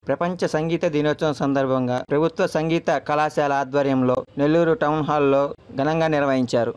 ప్రపంచ సంగీత దినోత్సవం సందర్భంగా ప్రభుత్వ సంగీత కళాశాల ఆధ్వర్యంలో నెల్లూరు టౌన్ హాల్లో ఘనంగా నిర్వహించారు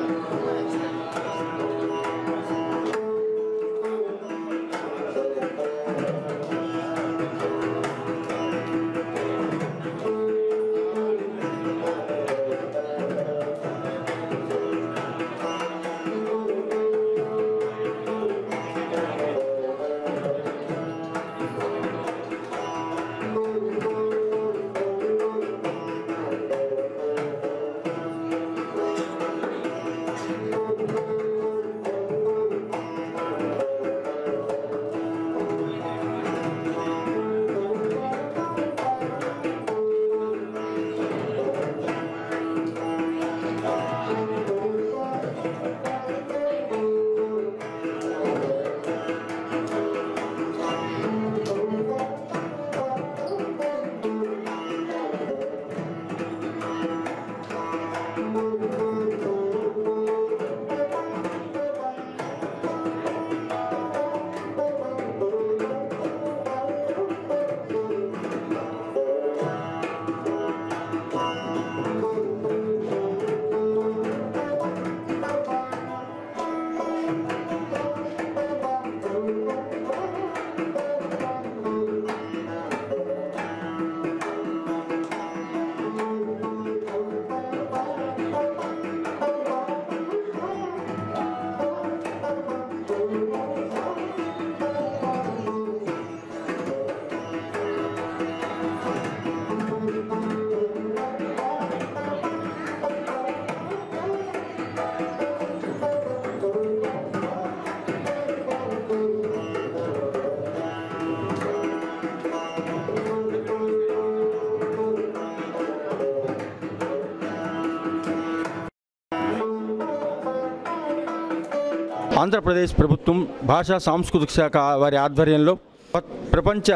ఆంధ్రప్రదేశ్ ప్రభుత్వం భాషా సాంస్కృతిక శాఖ వారి ఆధ్వర్యంలో ప్రపంచ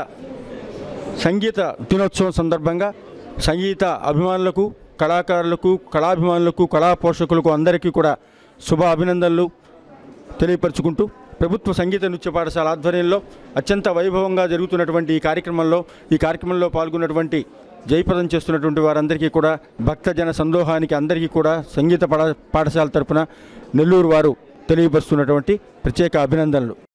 సంగీత దినోత్సవం సందర్భంగా సంగీత అభిమానులకు కళాకారులకు కళాభిమానులకు కళా పోషకులకు అందరికీ కూడా శుభ అభినందనలు తెలియపరుచుకుంటూ ప్రభుత్వ సంగీత నృత్య పాఠశాల ఆధ్వర్యంలో అత్యంత వైభవంగా జరుగుతున్నటువంటి ఈ కార్యక్రమంలో ఈ కార్యక్రమంలో పాల్గొన్నటువంటి జయప్రదం చేస్తున్నటువంటి వారందరికీ కూడా భక్తజన సందోహానికి అందరికీ కూడా సంగీత పాఠ పాఠశాల తరపున నెల్లూరు వారు తెలియపరుస్తున్నటువంటి ప్రత్యేక అభినందనలు